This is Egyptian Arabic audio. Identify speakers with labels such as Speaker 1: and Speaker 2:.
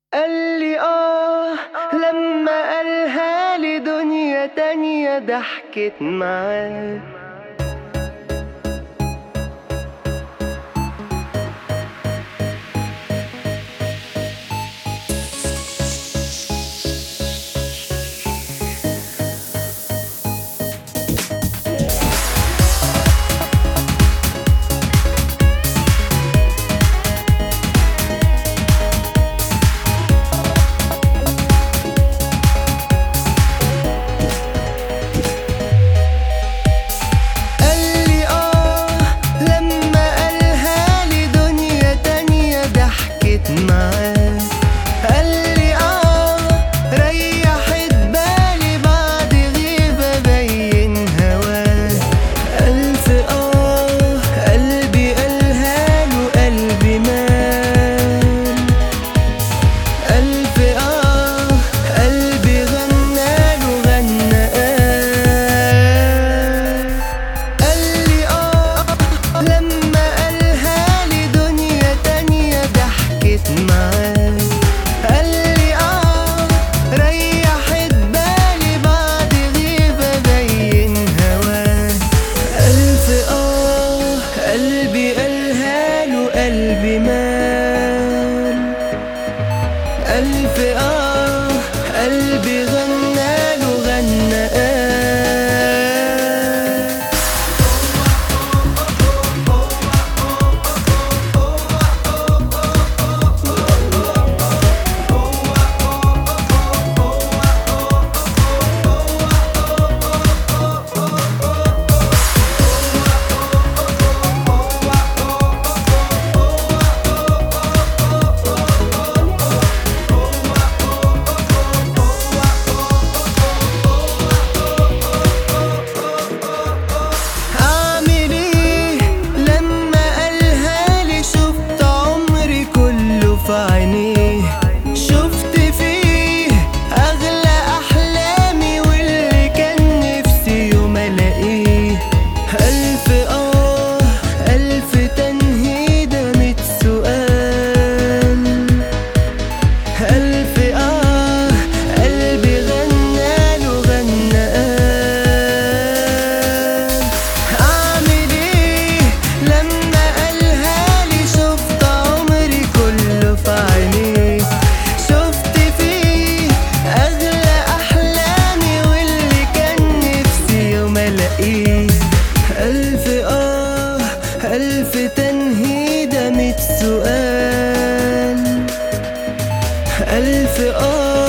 Speaker 1: قال لي آه لما قالها لي دنيا تانية ضحكت معاه قال لي آه لما قالها لي دنيا تانية ضحكت معاه قال لي آه ريحت بالي بعد غيبة بين هواه ألف آه قلبي قالها له قلبي مال ألف آه قلبي غناله غنى آه قال لي آه لما قالها لي دنيا تانية ضحكت معاه قال لي آه ريحت بالي بعد غيبة بين هواه ألف آه قلبي قالها له قلبي مال ألف آه قلبي غناله غنى آه أعمل إيه لما قالها لي شفت عمري كله في عينيه شفت فيه أغلى أحلامي واللي كان نفسي يوم ألاقيه ألف آه ألف تنهيدة ميت سؤال ألف آه قلبي غناله غنى آه أعمل إيه لما قالها لي شفت عمري كله في عينيه شفت فيه أغلى أحلامي واللي كان نفسي يوم ألاقيه ألف آه ألف تنهيدة ميت سؤال ألف آه